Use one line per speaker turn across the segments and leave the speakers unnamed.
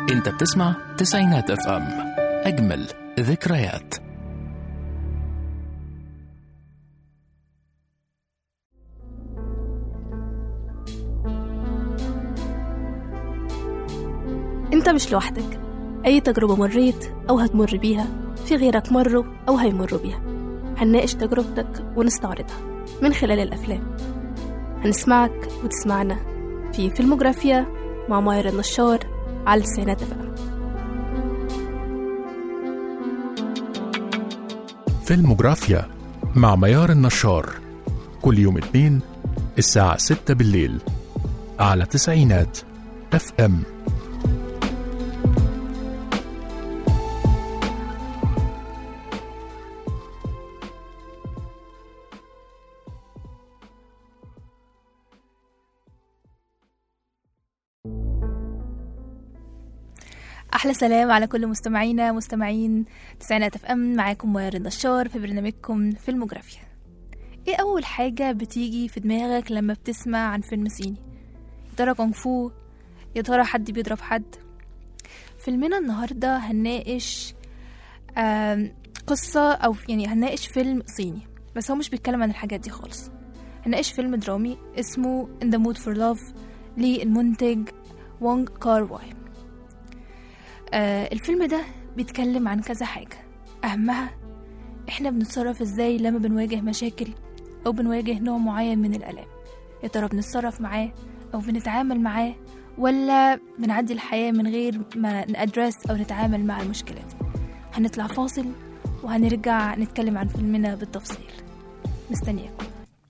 انت بتسمع تسعينات اف ام اجمل ذكريات
انت مش لوحدك اي تجربة مريت او هتمر بيها في غيرك مروا او هيمروا بيها هنناقش تجربتك ونستعرضها من خلال الافلام هنسمعك وتسمعنا في فيلموجرافيا مع ماير النشار على التسعينات اف ام
فيلموجرافيا مع ميار النشار كل يوم اثنين الساعة 6 بالليل على تسعينات اف ام
احلى سلام على كل مستمعينا مستمعين تسعينات اف ام معاكم ميار النشار في برنامجكم فيلموجرافيا ايه اول حاجه بتيجي في دماغك لما بتسمع عن فيلم صيني يا ترى كونغ فو يا ترى حد بيضرب حد فيلمنا النهارده هنناقش آم، قصه او يعني هنناقش فيلم صيني بس هو مش بيتكلم عن الحاجات دي خالص هنناقش فيلم درامي اسمه In the Mood for Love للمنتج وونغ كار واي آه الفيلم ده بيتكلم عن كذا حاجة أهمها إحنا بنتصرف إزاي لما بنواجه مشاكل أو بنواجه نوع معين من الآلام يا ترى بنتصرف معاه أو بنتعامل معاه ولا بنعدي الحياة من غير ما نأدرس أو نتعامل مع المشكلة دي هنطلع فاصل وهنرجع نتكلم عن فيلمنا بالتفصيل مستنياكم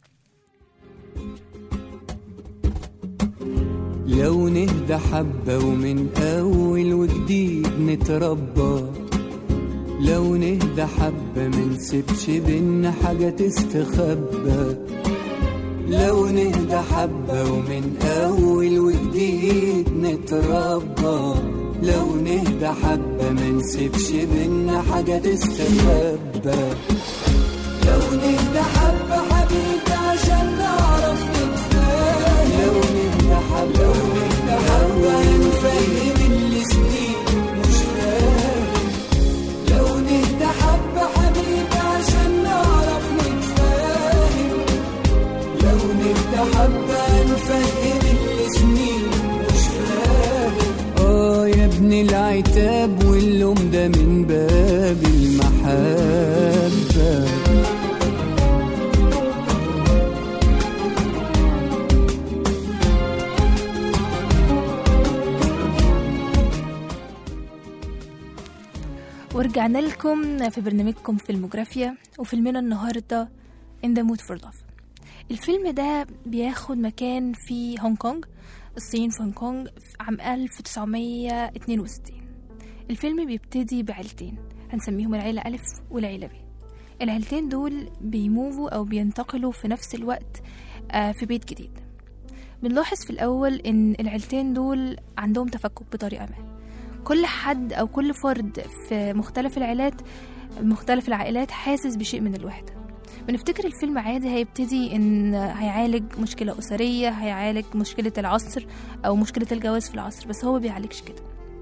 لو نهدى حبة ومن أول وجديد نتربى لو نهدى حبة منسيبش بينا حاجة تستخبى لو نهدى حبة ومن أول وجديد نتربى لو نهدى حبة منسيبش بينا حاجة تستخبى لو نهدى حبة حبيبي عشان نعرف نتفاهم لو نهدى حبة لو نهدى حبة نفهم اللي سنين مش فاهم لو نهدى حبة حبيبي عشان نعرف نتفاهم لو نهدى حبة نفهم اللي سنين مش فاهم اه يا ابن العتاب واللوم ده من باب المحبه
ورجعنا لكم في برنامجكم فيلموجرافيا وفيلمنا النهاردة In the Mood for Love الفيلم ده بياخد مكان في هونج كونج الصين في هونج كونج في عام 1962 الفيلم بيبتدي بعيلتين هنسميهم العيلة ألف والعيلة ب العيلتين دول بيموفوا أو بينتقلوا في نفس الوقت آه، في بيت جديد بنلاحظ في الأول إن العيلتين دول عندهم تفكك بطريقة ما كل حد او كل فرد في مختلف العائلات مختلف العائلات حاسس بشيء من الوحده بنفتكر الفيلم عادي هيبتدي ان هيعالج مشكله اسريه هيعالج مشكله العصر او مشكله الجواز في العصر بس هو ما بيعالجش كده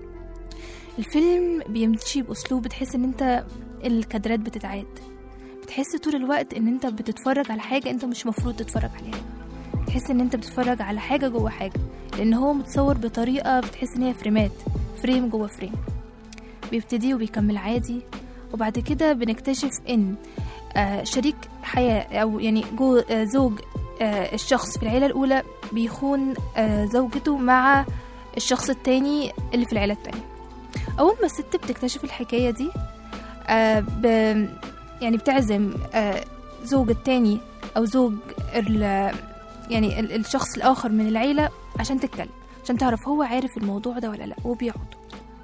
الفيلم بيمشي باسلوب بتحس ان انت الكادرات بتتعاد بتحس طول الوقت ان انت بتتفرج على حاجه انت مش مفروض تتفرج عليها تحس ان انت بتتفرج على حاجه جوه حاجه لان هو متصور بطريقه بتحس ان هي فريمات فريم جوه فريم بيبتدي وبيكمل عادي وبعد كده بنكتشف ان آه، شريك حياة أو يعني جو آه، زوج آه، الشخص في العيلة الأولى بيخون آه، زوجته مع الشخص التاني اللي في العيلة التانية أول ما الست بتكتشف الحكاية دي آه، ب يعني بتعزم آه، زوج التاني أو زوج ال- يعني ال- الشخص الآخر من العيلة عشان تتكلم عشان تعرف هو عارف الموضوع ده ولا لا وبيقعدوا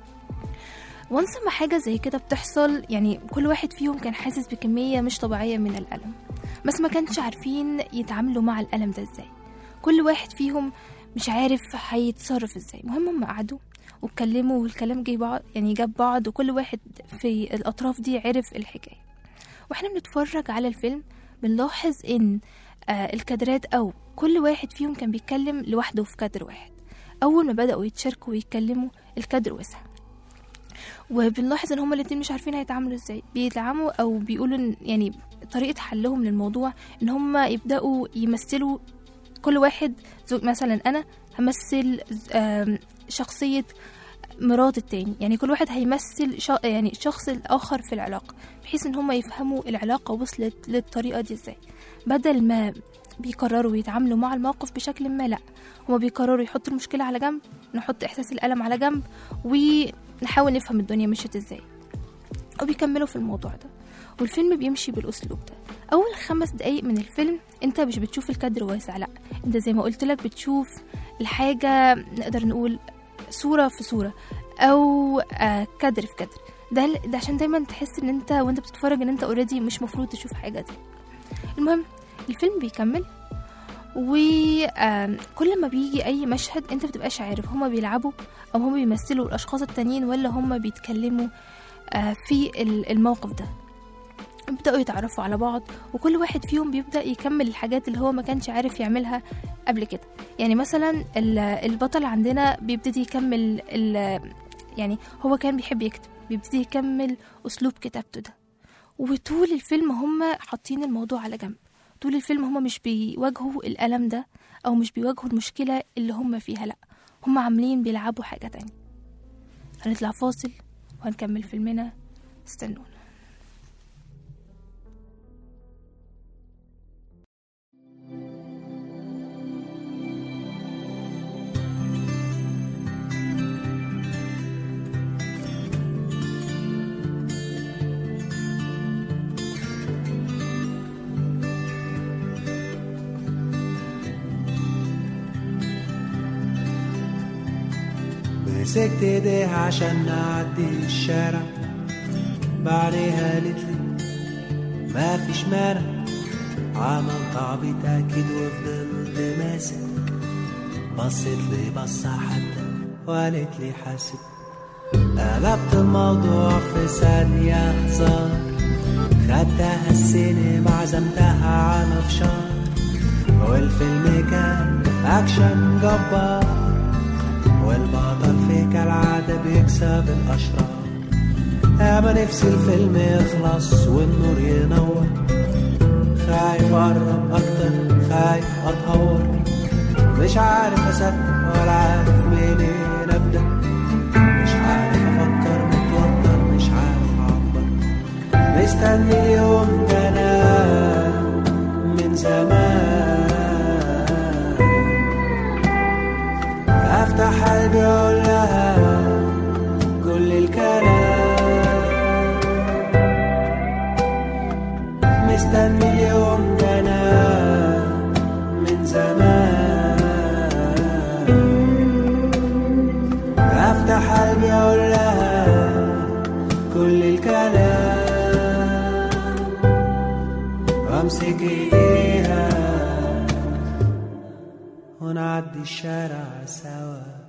وانس ما حاجة زي كده بتحصل يعني كل واحد فيهم كان حاسس بكمية مش طبيعية من الألم بس ما كانش عارفين يتعاملوا مع الألم ده ازاي كل واحد فيهم مش عارف هيتصرف ازاي المهم هم قعدوا واتكلموا والكلام جه بعض يعني جاب بعض وكل واحد في الأطراف دي عرف الحكاية واحنا بنتفرج على الفيلم بنلاحظ ان آه الكادرات او كل واحد فيهم كان بيتكلم لوحده في كادر واحد أول ما بدأوا يتشاركوا ويتكلموا الكادر وسع وبنلاحظ ان هما الاتنين مش عارفين هيتعاملوا ازاي بيتعاملوا او بيقولوا إن يعني طريقة حلهم للموضوع ان هما يبدأوا يمثلوا كل واحد زوج مثلا انا همثل آم، شخصية مرات التاني يعني كل واحد هيمثل ش... يعني الشخص الآخر في العلاقة بحيث ان هما يفهموا العلاقة وصلت للطريقة دي ازاي بدل ما بيقرروا يتعاملوا مع الموقف بشكل ما لا هما بيقرروا يحطوا المشكلة على جنب نحط إحساس الألم على جنب ونحاول نفهم الدنيا مشيت ازاي وبيكملوا في الموضوع ده والفيلم بيمشي بالأسلوب ده أول خمس دقايق من الفيلم أنت مش بتشوف الكادر واسع لأ أنت زي ما قلت لك بتشوف الحاجة نقدر نقول صورة في صورة أو آه كادر في كادر ده ده عشان دايما تحس ان انت وانت بتتفرج ان انت اوريدي مش مفروض تشوف حاجة دي المهم الفيلم بيكمل وكل ما بيجي اي مشهد انت بتبقاش عارف هما بيلعبوا او هما بيمثلوا الاشخاص التانيين ولا هما بيتكلموا آه، في ال- الموقف ده بيبدأوا يتعرفوا على بعض وكل واحد فيهم بيبدأ يكمل الحاجات اللي هو ما كانش عارف يعملها قبل كده يعني مثلا ال- البطل عندنا بيبتدي يكمل ال- يعني هو كان بيحب يكتب بيبتدي يكمل أسلوب كتابته ده وطول الفيلم هم حاطين الموضوع على جنب طول الفيلم هم مش بيواجهوا الألم ده أو مش بيواجهوا المشكلة اللي هم فيها لأ هم عاملين بيلعبوا حاجة تانية هنطلع فاصل وهنكمل فيلمنا استنونا
مسكت ايديها عشان نعدي الشارع بعدها قالت لي ما فيش مانع عملت عبيط اكيد وفضلت ماسك بصت لي بصة حتى وقالت لي حاسب قلبت الموضوع في ثانية هزار خدتها السينما عزمتها على فشار والفيلم كان أكشن جبار والبطل في كالعادة بيكسب الأشرار أما نفسي الفيلم يخلص والنور ينور خايف أقرب أكتر خايف أتهور مش عارف أصدق ولا عارف منين أبدأ مش عارف أفكر متوتر مش عارف أعبر مستني اليوم ده أنا من زمان افتح قلبي اقول لها كل الكلام مستني اليوم ده انا من زمان افتح قلبي اقول لها كل الكلام وامسك ايديها ونعدي الشارع سوا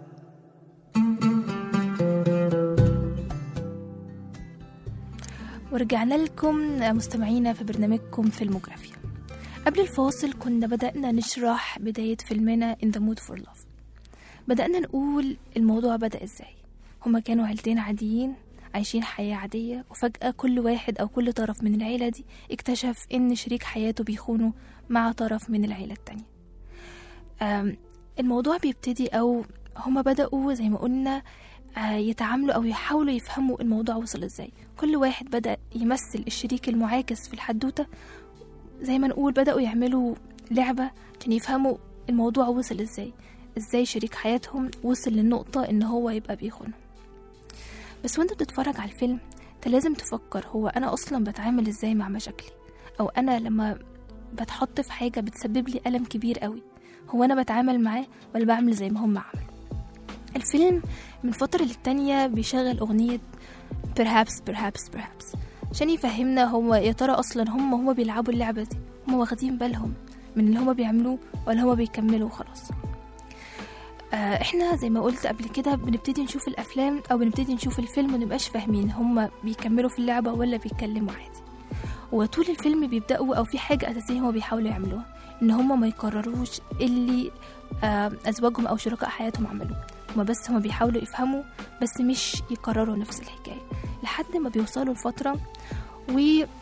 ورجعنا لكم مستمعينا في برنامجكم فيلموغرافيا قبل الفاصل كنا بدأنا نشرح بداية فيلمنا In the Mood for Love بدأنا نقول الموضوع بدأ ازاي هما كانوا عيلتين عاديين عايشين حياة عادية وفجأة كل واحد أو كل طرف من العيلة دي اكتشف إن شريك حياته بيخونه مع طرف من العيلة التانية آم، الموضوع بيبتدي أو هما بدأوا زي ما قلنا آه، يتعاملوا أو يحاولوا يفهموا الموضوع وصل ازاي كل واحد بدأ يمثل الشريك المعاكس في الحدوتة زي ما نقول بدأوا يعملوا لعبة عشان يفهموا الموضوع وصل ازاي ازاي شريك حياتهم وصل للنقطة ان هو يبقى بيخونه بس وانت بتتفرج على الفيلم انت لازم تفكر هو انا اصلا بتعامل ازاي مع مشاكلي او انا لما بتحط في حاجة بتسبب لي ألم كبير قوي هو انا بتعامل معاه ولا بعمل زي ما هم عملوا الفيلم من فترة للتانية بيشغل أغنية perhaps perhaps perhaps عشان يفهمنا هو يا ترى أصلا هم هم بيلعبوا اللعبة دي هم واخدين بالهم من اللي هم بيعملوه ولا هم بيكملوا وخلاص آه احنا زي ما قلت قبل كده بنبتدي نشوف الافلام او بنبتدي نشوف الفيلم ونبقاش فاهمين هم بيكملوا في اللعبة ولا بيتكلموا عادي وطول الفيلم بيبدأوا او في حاجة اساسية هما بيحاولوا يعملوها ان هما ما يكرروش اللي آه، أزواجهم أو شركاء حياتهم عملوه هما بس هما بيحاولوا يفهموا بس مش يكرروا نفس الحكاية لحد ما بيوصلوا لفترة و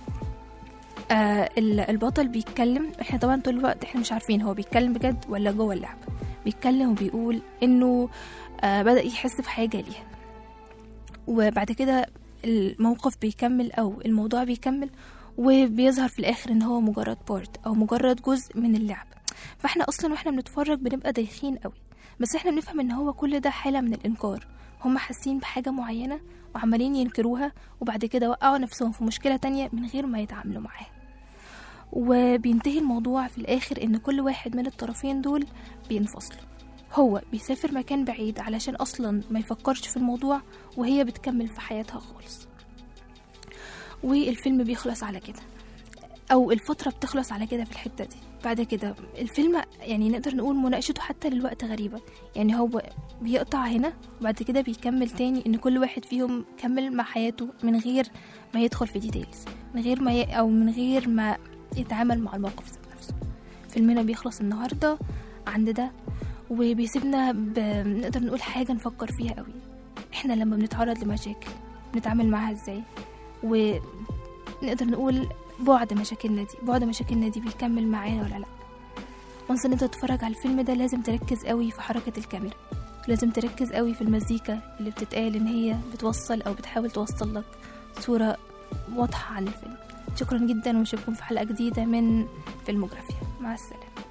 آه ال- البطل بيتكلم احنا طبعا طول الوقت احنا مش عارفين هو بيتكلم بجد ولا جوه اللعبة بيتكلم وبيقول انه آه بدأ يحس بحاجة ليها وبعد كده الموقف بيكمل او الموضوع بيكمل وبيظهر في الاخر ان هو مجرد بارت او مجرد جزء من اللعب فاحنا اصلا واحنا بنتفرج بنبقى دايخين قوي بس احنا بنفهم ان هو كل ده حالة من الانكار هم حاسين بحاجة معينة وعمالين ينكروها وبعد كده وقعوا نفسهم في مشكلة تانية من غير ما يتعاملوا معاها وبينتهي الموضوع في الآخر إن كل واحد من الطرفين دول بينفصلوا هو بيسافر مكان بعيد علشان أصلا ما يفكرش في الموضوع وهي بتكمل في حياتها خالص والفيلم بيخلص على كده أو الفترة بتخلص على كده في الحتة دي بعد كده الفيلم يعني نقدر نقول مناقشته حتى للوقت غريبة يعني هو بيقطع هنا وبعد كده بيكمل تاني إن كل واحد فيهم كمل مع حياته من غير ما يدخل في ديتيلز من غير ما ي... أو من غير ما يتعامل مع الموقف ذات نفسه فيلمنا بيخلص النهاردة عند ده وبيسيبنا ب... نقدر نقول حاجة نفكر فيها قوي احنا لما بنتعرض لمشاكل بنتعامل معاها ازاي ونقدر نقول بعد مشاكلنا دي بعد مشاكلنا دي بيكمل معانا ولا لا وانس ان انت تتفرج على الفيلم ده لازم تركز قوي في حركة الكاميرا لازم تركز قوي في المزيكا اللي بتتقال ان هي بتوصل او بتحاول توصل لك صورة واضحة عن الفيلم شكرا جدا ونشوفكم في حلقة جديدة من فيلموغرافيا مع السلامة